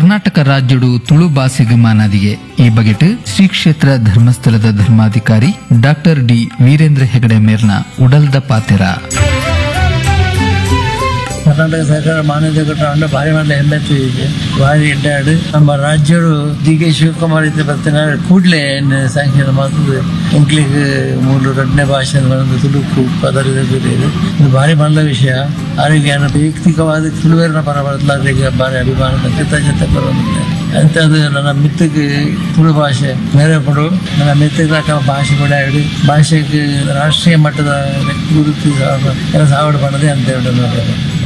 ಕರ್ನಾಟಕ ರಾಜ್ಯಡು ತುಳು ಭಾಷೆಗೆ ಮಾನಾದಿಗೆ ಈ ಬಗೆಟ್ ಶ್ರೀ ಕ್ಷೇತ್ರ ಧರ್ಮಸ್ಥಳದ ಧರ್ಮಾಧಿಕಾರಿ ಡಾಕ್ಟರ್ ಡಿ ವೀರೇಂದ್ರ ಹೆಗಡೆ ಮೇರ್ನ ಉಡಲ್ದ ಪಾತೆರ ಕರ್ನಾಟಕ ಸರ್ಕಾರ ಮಾನ್ಯತೆ ಕೊಟ್ಟರೆ ಭಾರಿ ಮಾಡಲ ಹೆಮ್ಮೆತ್ತು ಇದೆ ಭಾರಿ ಇಡ್ಡಾಡು ನಮ್ಮ ರಾಜ್ಯರು ಡಿ ಕೆ ಶಿವಕುಮಾರ್ ಇದ್ದ ಬರ್ತಾನೆ ಕೂಡಲೇ ಸ್ಯಾಂಕ್ಷನ್ ಮಾಡ್ತದೆ ಇಂಗ್ಲಿಷ್ ಮೂರು ಎರಡನೇ ಭಾಷೆ ಒಂದು ತುಳುಕು ಪದರದ ಇದು ಇದು ಭಾರಿ ಮಲ್ಲ ವಿಷಯ ಅವರಿಗೆ ಏನು ವೈಯಕ್ತಿಕವಾದ ತುಳುವೇರಿನ ಪರ ಬರಲಾರಿಗೆ ಭಾರಿ ಅಭಿಮಾನ ಕೃತಜ್ಞತೆ ಬರೋದಿಲ್ಲ ಅಂಥದ್ದು ನನ್ನ ಮಿತ್ತಿಗೆ ತುಳು ಭಾಷೆ ಬೇರೆ ಕೊಡು ನನ್ನ ಮಿತ್ತಿಗೆ ಭಾಷೆ ಕೂಡ ಹೇಳಿ ಭಾಷೆಗೆ ರಾಷ್ಟ್ರೀಯ ಮಟ್ಟದ ಗುರುತು ಕೆಲಸ ಆವಡ್ ಮಾಡೋದೇ ಅಂತ ಹೇಳಿ